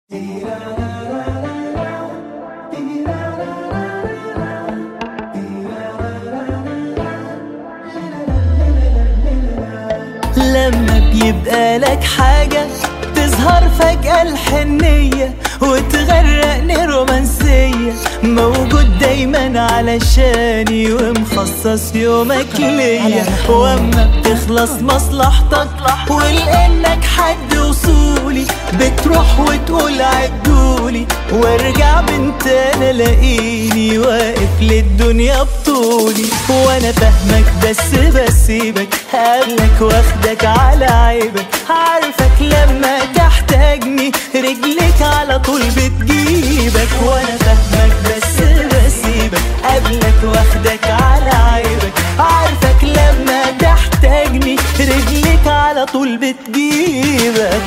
لما بيبقى لك حاجة تظهر فجأة الحنية وتغرقني رومانسية موجود دايما علشاني ومخصص يومك ليا واما بتخلص مصلحتك ولانك حد وصولي بتروح وتقول عدولي وارجع من تاني الاقيني واقف للدنيا بطولي وانا فاهمك بس بسيبك قبلك واخدك على عيبك عارفك لما تحتاجني رجلك على طول بتجيبك وانا فاهمك بس بسيبك قبلك واخدك على عيبك عارفك لما تحتاجني رجلك على طول بتجيبك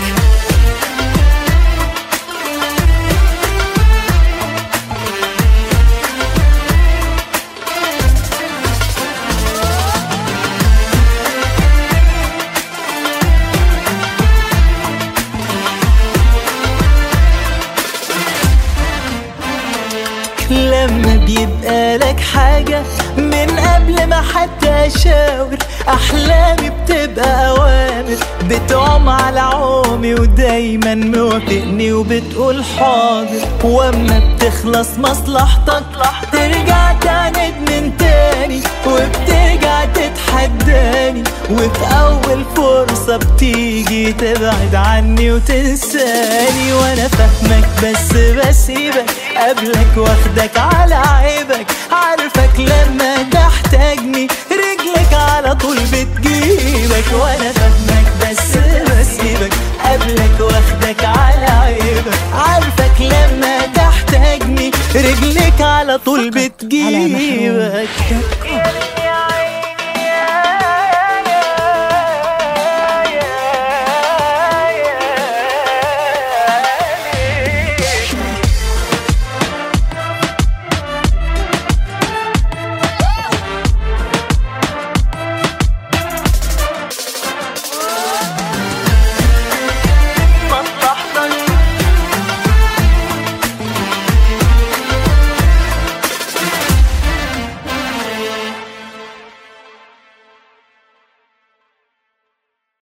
لما بيبقى لك حاجة من قبل ما حتى أشاور أحلامي بتبقى أوامر بتعوم على عومي ودايما موافقني وبتقول حاضر وأما بتخلص مصلحتك ترجع تعند من تاني وبترجع تتحداني وفي أول فرصة بتيجي تبعد عني وتنساني وأنا فاهمك بس بسيبك قبلك واخدك على عيبك عارفك لما تحتاجني رجلك على طول بتجيبك وانا فاهمك بس بسيبك قبلك واخدك على عيبك عارفك لما تحتاجني رجلك على طول بتجيبك